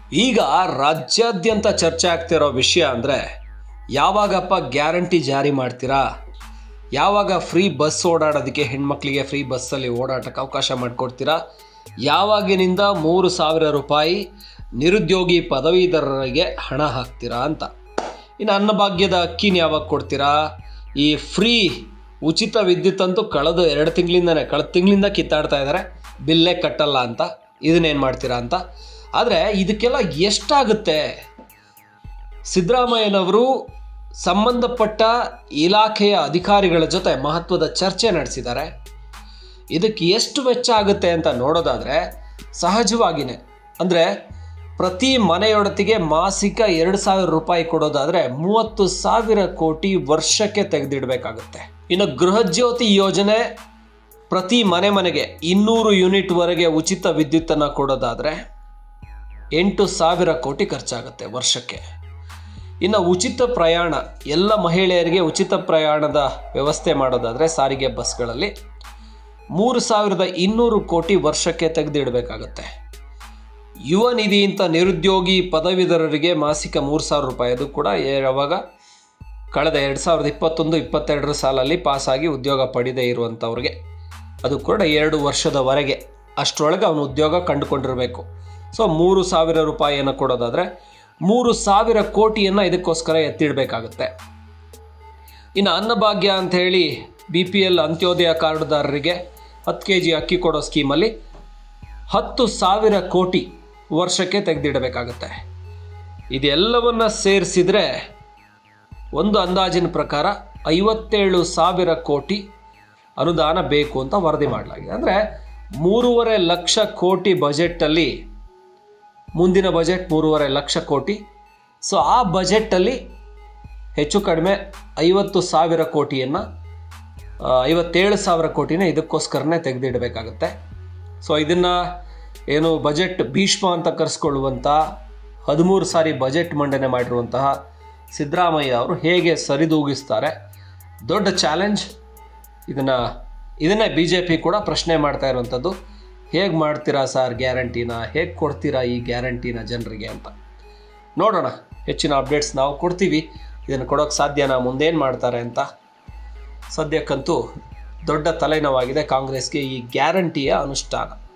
ಈಗ ರಾಜ್ಯಾದ್ಯಂತ ಚರ್ಚೆ ಆಗ್ತಿರೋ ವಿಷಯ ಅಂದರೆ ಯಾವಾಗಪ್ಪ ಗ್ಯಾರಂಟಿ ಜಾರಿ ಮಾಡ್ತೀರಾ ಯಾವಾಗ ಫ್ರೀ ಬಸ್ ಓಡಾಡೋದಕ್ಕೆ ಹೆಣ್ಮಕ್ಳಿಗೆ ಫ್ರೀ ಬಸ್ಸಲ್ಲಿ ಓಡಾಟಕ್ಕೆ ಅವಕಾಶ ಮಾಡಿಕೊಡ್ತೀರಾ ಯಾವಾಗಿನಿಂದ ಮೂರು ಸಾವಿರ ರೂಪಾಯಿ ನಿರುದ್ಯೋಗಿ ಪದವೀಧರರಿಗೆ ಹಣ ಹಾಕ್ತೀರಾ ಅಂತ ಇನ್ನು ಅನ್ನಭಾಗ್ಯದ ಅಕ್ಕಿನ ಯಾವಾಗ ಕೊಡ್ತೀರಾ ಈ ಫ್ರೀ ಉಚಿತ ವಿದ್ಯುತ್ ಅಂತೂ ಕಳೆದ ಎರಡು ತಿಂಗಳಿಂದನೇ ಕಳೆದ ತಿಂಗಳಿಂದ ಕಿತ್ತಾಡ್ತಾ ಇದ್ದಾರೆ ಬಿಲ್ಲೇ ಕಟ್ಟಲ್ಲ ಅಂತ ಇದನ್ನೇನು ಮಾಡ್ತೀರಾ ಅಂತ ಆದರೆ ಇದಕ್ಕೆಲ್ಲ ಎಷ್ಟಾಗುತ್ತೆ ಸಿದ್ದರಾಮಯ್ಯನವರು ಸಂಬಂಧಪಟ್ಟ ಇಲಾಖೆಯ ಅಧಿಕಾರಿಗಳ ಜೊತೆ ಮಹತ್ವದ ಚರ್ಚೆ ನಡೆಸಿದ್ದಾರೆ ಇದಕ್ಕೆ ಎಷ್ಟು ವೆಚ್ಚ ಆಗುತ್ತೆ ಅಂತ ನೋಡೋದಾದರೆ ಸಹಜವಾಗಿಯೇ ಅಂದರೆ ಪ್ರತಿ ಮನೆಯೊಡತಿಗೆ ಮಾಸಿಕ ಎರಡು ಸಾವಿರ ರೂಪಾಯಿ ಕೊಡೋದಾದರೆ ಮೂವತ್ತು ಸಾವಿರ ಕೋಟಿ ವರ್ಷಕ್ಕೆ ತೆಗೆದಿಡಬೇಕಾಗುತ್ತೆ ಇನ್ನು ಗೃಹಜ್ಯೋತಿ ಯೋಜನೆ ಪ್ರತಿ ಮನೆ ಮನೆಗೆ ಇನ್ನೂರು ಯೂನಿಟ್ವರೆಗೆ ಉಚಿತ ವಿದ್ಯುತ್ತನ್ನು ಕೊಡೋದಾದರೆ ಎಂಟು ಸಾವಿರ ಕೋಟಿ ಖರ್ಚಾಗುತ್ತೆ ವರ್ಷಕ್ಕೆ ಇನ್ನು ಉಚಿತ ಪ್ರಯಾಣ ಎಲ್ಲ ಮಹಿಳೆಯರಿಗೆ ಉಚಿತ ಪ್ರಯಾಣದ ವ್ಯವಸ್ಥೆ ಮಾಡೋದಾದರೆ ಸಾರಿಗೆ ಬಸ್ಗಳಲ್ಲಿ ಮೂರು ಸಾವಿರದ ಇನ್ನೂರು ಕೋಟಿ ವರ್ಷಕ್ಕೆ ತೆಗೆದಿಡಬೇಕಾಗತ್ತೆ ಯುವ ನಿಧಿ ಅಂತ ನಿರುದ್ಯೋಗಿ ಪದವೀಧರರಿಗೆ ಮಾಸಿಕ ಮೂರು ಸಾವಿರ ರೂಪಾಯಿ ಅದು ಕೂಡ ಯಾವಾಗ ಕಳೆದ ಎರಡು ಸಾವಿರದ ಇಪ್ಪತ್ತೊಂದು ಇಪ್ಪತ್ತೆರಡರ ಸಾಲಲ್ಲಿ ಪಾಸಾಗಿ ಉದ್ಯೋಗ ಪಡೆದೇ ಇರುವಂಥವ್ರಿಗೆ ಅದು ಕೂಡ ಎರಡು ವರ್ಷದವರೆಗೆ ಅಷ್ಟರೊಳಗೆ ಅವನು ಉದ್ಯೋಗ ಕಂಡುಕೊಂಡಿರಬೇಕು ಸೊ ಮೂರು ಸಾವಿರ ರೂಪಾಯಿಯನ್ನು ಕೊಡೋದಾದರೆ ಮೂರು ಸಾವಿರ ಕೋಟಿಯನ್ನು ಇದಕ್ಕೋಸ್ಕರ ಎತ್ತಿಡಬೇಕಾಗುತ್ತೆ ಇನ್ನು ಅನ್ನಭಾಗ್ಯ ಅಂತ ಹೇಳಿ ಬಿ ಪಿ ಎಲ್ ಅಂತ್ಯೋದಯ ಕಾರ್ಡ್ದಾರರಿಗೆ ಹತ್ತು ಕೆ ಜಿ ಅಕ್ಕಿ ಕೊಡೋ ಸ್ಕೀಮಲ್ಲಿ ಹತ್ತು ಸಾವಿರ ಕೋಟಿ ವರ್ಷಕ್ಕೆ ತೆಗೆದಿಡಬೇಕಾಗತ್ತೆ ಇದೆಲ್ಲವನ್ನ ಸೇರಿಸಿದರೆ ಒಂದು ಅಂದಾಜಿನ ಪ್ರಕಾರ ಐವತ್ತೇಳು ಸಾವಿರ ಕೋಟಿ ಅನುದಾನ ಬೇಕು ಅಂತ ವರದಿ ಮಾಡಲಾಗಿದೆ ಅಂದರೆ ಮೂರುವರೆ ಲಕ್ಷ ಕೋಟಿ ಬಜೆಟಲ್ಲಿ ಮುಂದಿನ ಬಜೆಟ್ ಮೂರುವರೆ ಲಕ್ಷ ಕೋಟಿ ಸೊ ಆ ಬಜೆಟಲ್ಲಿ ಹೆಚ್ಚು ಕಡಿಮೆ ಐವತ್ತು ಸಾವಿರ ಕೋಟಿಯನ್ನು ಐವತ್ತೇಳು ಸಾವಿರ ಕೋಟಿನ ಇದಕ್ಕೋಸ್ಕರನೇ ತೆಗೆದಿಡಬೇಕಾಗತ್ತೆ ಸೊ ಇದನ್ನು ಏನು ಬಜೆಟ್ ಭೀಷ್ಮ ಅಂತ ಕರೆಸ್ಕೊಳ್ಳುವಂಥ ಹದಿಮೂರು ಸಾರಿ ಬಜೆಟ್ ಮಂಡನೆ ಮಾಡಿರುವಂತಹ ಸಿದ್ದರಾಮಯ್ಯ ಅವರು ಹೇಗೆ ಸರಿದೂಗಿಸ್ತಾರೆ ದೊಡ್ಡ ಚಾಲೆಂಜ್ ಇದನ್ನು ಇದನ್ನೇ ಬಿ ಜೆ ಪಿ ಕೂಡ ಪ್ರಶ್ನೆ ಮಾಡ್ತಾ ಇರುವಂಥದ್ದು ಹೇಗೆ ಮಾಡ್ತೀರಾ ಸರ್ ಗ್ಯಾರಂಟಿನ ಹೇಗೆ ಕೊಡ್ತೀರಾ ಈ ಗ್ಯಾರಂಟಿನ ಜನರಿಗೆ ಅಂತ ನೋಡೋಣ ಹೆಚ್ಚಿನ ಅಪ್ಡೇಟ್ಸ್ ನಾವು ಕೊಡ್ತೀವಿ ಇದನ್ನು ಕೊಡೋಕ್ಕೆ ಸಾಧ್ಯನಾ ಮುಂದೇನು ಮಾಡ್ತಾರೆ ಅಂತ ಸದ್ಯಕ್ಕಂತೂ ದೊಡ್ಡ ತಲೆನೋವಾಗಿದೆ ಕಾಂಗ್ರೆಸ್ಗೆ ಈ ಗ್ಯಾರಂಟಿಯ ಅನುಷ್ಠಾನ